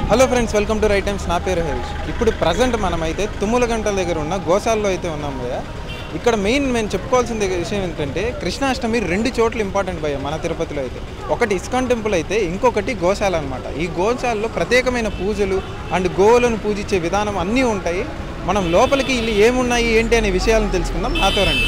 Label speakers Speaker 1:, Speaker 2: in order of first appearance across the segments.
Speaker 1: hello friends welcome to right times నా పేరు హరీష్ ఇప్పుడు ప్రజెంట్ మనమైతే తుమ్ముల గంటల దగ్గర ఉన్న గోశాలలో అయితే ఉన్నాం భయ్య ఇక్కడ మెయిన్ మేము చెప్పుకోవాల్సిన విషయం ఏంటంటే కృష్ణాష్టమి రెండు చోట్ల ఇంపార్టెంట్ భయ్య మన తిరుపతిలో అయితే ఒకటి ఇస్కాన్ టెంపుల్ అయితే ఇంకొకటి గోశాల అనమాట ఈ గోశాలలో ప్రత్యేకమైన పూజలు అండ్ గోవులను పూజించే విధానం అన్నీ ఉంటాయి మనం లోపలికి ఇల్లు ఏమున్నాయి ఏంటి అనే విషయాలను తెలుసుకుందాం నాతో రండి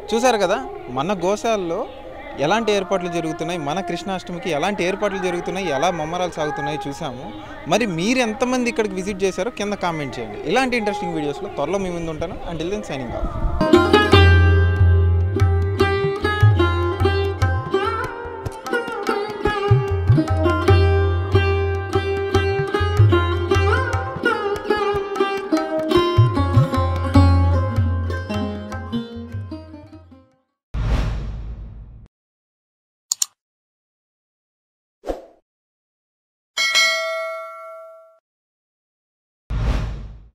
Speaker 1: చూసారు కదా మన గోశాలలో ఎలాంటి ఏర్పాట్లు జరుగుతున్నాయి మన కృష్ణాష్టమికి ఎలాంటి ఏర్పాట్లు జరుగుతున్నాయి ఎలా మమ్మరాలు సాగుతున్నాయి చూసాము మరి మీరు ఎంతమంది ఇక్కడికి విజిట్ చేశారో కింద కామెంట్ చేయండి ఇలాంటి ఇంట్రెస్టింగ్ వీడియోస్లో త్వరలో మీ ముందు ఉంటాను అంటిల్ దెన్ సైనింగ్ ఆఫ్